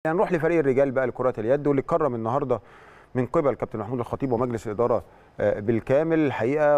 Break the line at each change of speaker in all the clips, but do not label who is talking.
يعني نروح لفريق الرجال بقى لكرة اليد واللي اتكرم النهارده من قبل كابتن محمود الخطيب ومجلس الإدارة آه، بالكامل الحقيقة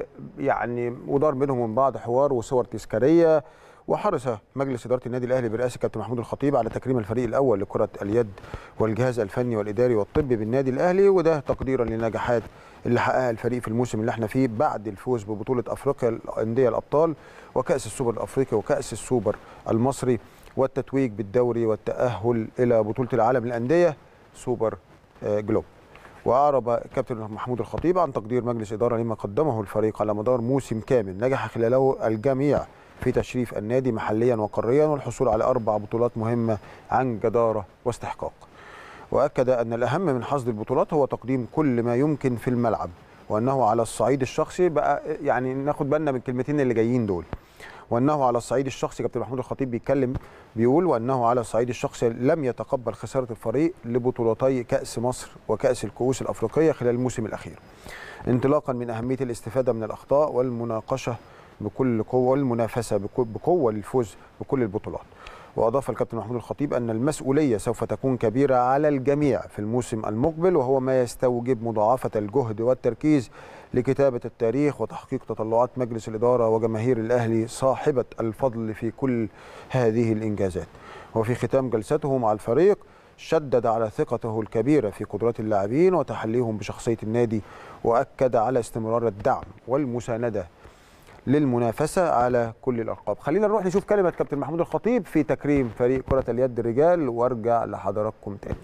ويعني ودار بينهم وبين بعض حوار وصور تذكارية وحرص مجلس إدارة النادي الأهلي برئاسة كابتن محمود الخطيب على تكريم الفريق الأول لكرة اليد والجهاز الفني والإداري والطبي بالنادي الأهلي وده تقديرا للنجاحات اللي حققها الفريق في الموسم اللي احنا فيه بعد الفوز ببطولة أفريقيا الأندية الأبطال وكأس السوبر الأفريقي وكأس السوبر المصري والتتويج بالدوري والتأهل إلى بطولة العالم للأندية سوبر آه، جلوب وأعرب كابتن محمود الخطيب عن تقدير مجلس إدارة لما قدمه الفريق على مدار موسم كامل نجح خلاله الجميع في تشريف النادي محليا وقاريا والحصول على أربع بطولات مهمة عن جدارة واستحقاق وأكد أن الأهم من حصد البطولات هو تقديم كل ما يمكن في الملعب وأنه على الصعيد الشخصي بقى يعني ناخد بالنا من الكلمتين اللي جايين دول وانه على الصعيد الشخصي كابتن محمود الخطيب بيتكلم بيقول وانه على الصعيد الشخصي لم يتقبل خساره الفريق لبطولتي كاس مصر وكاس الكؤوس الافريقيه خلال الموسم الاخير. انطلاقا من اهميه الاستفاده من الاخطاء والمناقشه بكل قوه والمنافسه بكو- بقوه للفوز بكل البطولات. واضاف الكابتن محمود الخطيب ان المسؤوليه سوف تكون كبيره على الجميع في الموسم المقبل وهو ما يستوجب مضاعفه الجهد والتركيز لكتابه التاريخ وتحقيق تطلعات مجلس الاداره وجماهير الاهلي صاحبه الفضل في كل هذه الانجازات. وفي ختام جلسته مع الفريق شدد على ثقته الكبيره في قدرات اللاعبين وتحليهم بشخصيه النادي واكد على استمرار الدعم والمسانده للمنافسه على كل الالقاب. خلينا نروح نشوف كلمه كابتن محمود الخطيب في تكريم فريق كره اليد الرجال وارجع لحضراتكم تاني.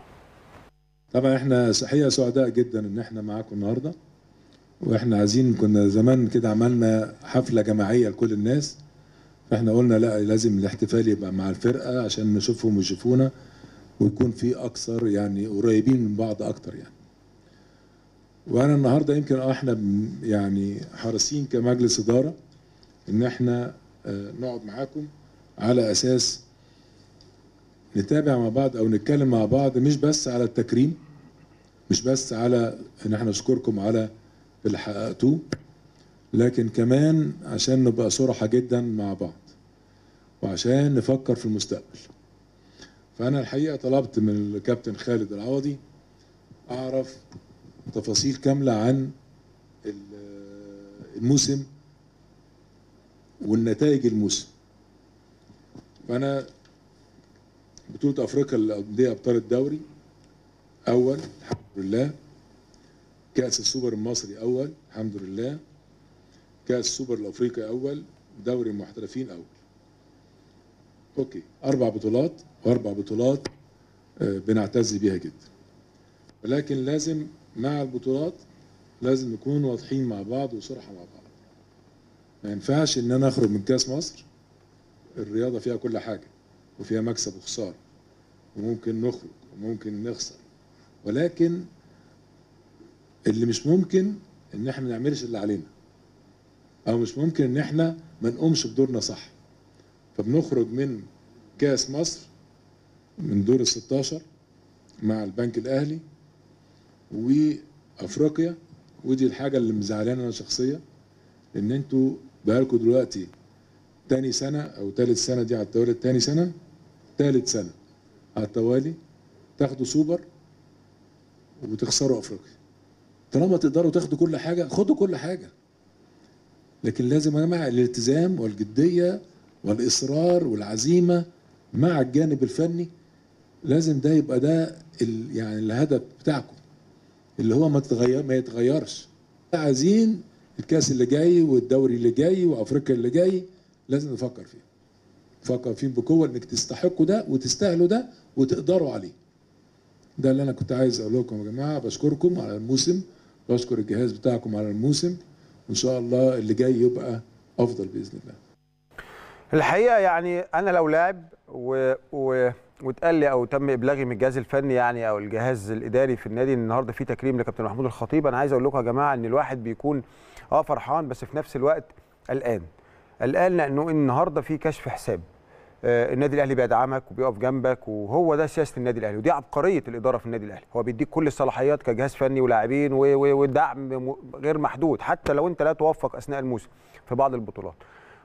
طبعا احنا صحيح سعداء جدا ان احنا معاكم النهارده واحنا عايزين كنا زمان كده عملنا حفله جماعيه لكل الناس فاحنا قلنا لا لازم الاحتفال يبقى مع الفرقه عشان نشوفهم ويشوفونا ويكون في اكثر يعني قريبين من بعض اكتر يعني وانا النهارده يمكن اه احنا بن- يعني حريصين كمجلس اداره ان احنا آه، نقعد معاكم على اساس نتابع مع بعض او نتكلم مع بعض مش بس على التكريم مش بس على ان احنا نشكركم على اللي حققتوه لكن كمان عشان نبقى صراحة جدا مع بعض وعشان نفكر في المستقبل فأنا الحقيقة طلبت من الكابتن خالد العوضي أعرف تفاصيل كاملة عن ال- الموسم والنتائج الموسم فأنا بطولة أفريقيا للأندية أبطال الدوري أول الحمد لله كأس السوبر المصري أول الحمد لله كأس السوبر الأفريقي أول دوري المحترفين أول أوكي أربع بطولات وأربع بطولات آه، بنعتز بيها جدا ولكن لازم مع البطولات لازم نكون واضحين مع بعض وصراحة مع بعض ما ينفعش إن أنا أخرج من كأس مصر الرياضة فيها كل حاجة وفيها مكسب وخسارة وممكن نخرج وممكن نخسر ولكن اللي مش ممكن ان احنا ما نعملش اللي علينا او مش ممكن ان احنا ما نقومش بدورنا صح فبنخرج من كاس مصر من دور ال 16 مع البنك الاهلي وافريقيا ودي الحاجه اللي مزعلانه انا شخصيا ان انتوا بقالكم دلوقتي تاني سنه او تالت سنه دي على التوالي تاني سنه تالت سنه على التوالي تاخدوا سوبر وتخسروا افريقيا طالما تقدروا تاخدوا كل حاجه خدوا كل حاجه لكن لازم يا جماعه الالتزام والجديه والاصرار والعزيمه مع الجانب الفني لازم ده يبقى ده ال- يعني الهدف بتاعكم اللي هو ما تتغير ما يتغيرش عايزين الكاس اللي جاي والدوري اللي جاي وافريقيا اللي جاي لازم نفكر فيه نفكر فيه بقوه انك تستحقوا ده وتستاهلوا ده وتقدروا عليه ده اللي انا كنت عايز اقول لكم يا جماعه بشكركم على الموسم بشكر الجهاز بتاعكم على الموسم وان شاء الله اللي جاي يبقى افضل باذن الله
الحقيقه يعني انا لو لاعب و... و... واتقال لي او تم ابلاغي من الجهاز الفني يعني او الجهاز الاداري في النادي ان النهارده في تكريم لكابتن محمود الخطيب انا عايز اقول لكم يا جماعه ان الواحد بيكون اه فرحان بس في نفس الوقت قلقان قلقان لانه النهارده في كشف حساب آه، النادي الاهلي بيدعمك وبيقف جنبك وهو ده سياسه النادي الاهلي ودي عبقريه الاداره في النادي الاهلي هو بيديك كل الصلاحيات كجهاز فني ولاعبين و- و- ودعم م- غير محدود حتى لو انت لا توفق اثناء الموسم في بعض البطولات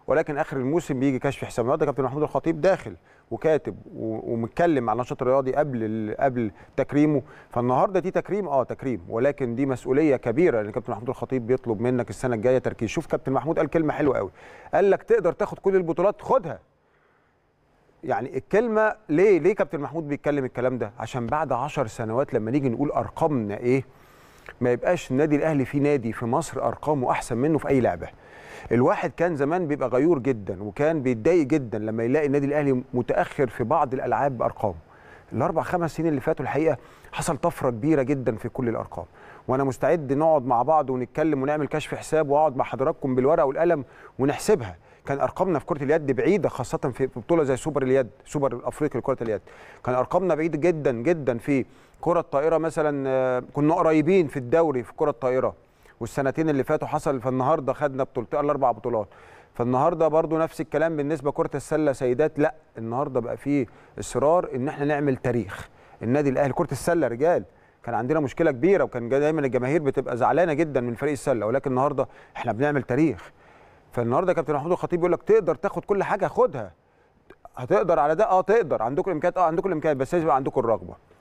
ولكن اخر الموسم بيجي كشف حساب النهارده كابتن محمود الخطيب داخل وكاتب و- ومتكلم مع النشاط الرياضي قبل ال- قبل تكريمه فالنهارده دي تكريم اه تكريم ولكن دي مسؤوليه كبيره لان كابتن محمود الخطيب بيطلب منك السنه الجايه تركيز شوف كابتن محمود قال كلمه حلوه قوي قال لك تقدر تاخد كل البطولات خدها يعني الكلمه ليه ليه كابتن محمود بيتكلم الكلام ده عشان بعد عشر سنوات لما نيجي نقول ارقامنا ايه ما يبقاش النادي الاهلي في نادي في مصر ارقامه احسن منه في اي لعبه الواحد كان زمان بيبقى غيور جدا وكان بيتضايق جدا لما يلاقي النادي الاهلي متاخر في بعض الالعاب بارقامه الاربع خمس سنين اللي فاتوا الحقيقه حصل طفره كبيره جدا في كل الارقام وانا مستعد نقعد مع بعض ونتكلم ونعمل كشف حساب واقعد مع حضراتكم بالورقه والقلم ونحسبها كان ارقامنا في كره اليد بعيده خاصه في في بطوله زي سوبر اليد سوبر الافريقي لكره اليد كان ارقامنا بعيده جدا جدا في كره الطائره مثلا آه، كنا قريبين في الدوري في كره الطائره والسنتين اللي فاتوا حصل فالنهارده خدنا بطولتين الاربع بطولات فالنهارده برضو نفس الكلام بالنسبه كره السله سيدات لا النهارده بقى فيه اصرار ان احنا نعمل تاريخ النادي الاهلي كره السله رجال كان عندنا مشكله كبيره وكان دايما الجماهير بتبقى زعلانه جدا من فريق السله ولكن النهارده احنا بنعمل تاريخ فالنهارده كابتن محمود الخطيب بيقول لك تقدر تاخد كل حاجه خدها هتقدر على ده اه تقدر عندكم الامكانيات اه عندكم الامكانيات بس لازم يبقى عندكم الرغبه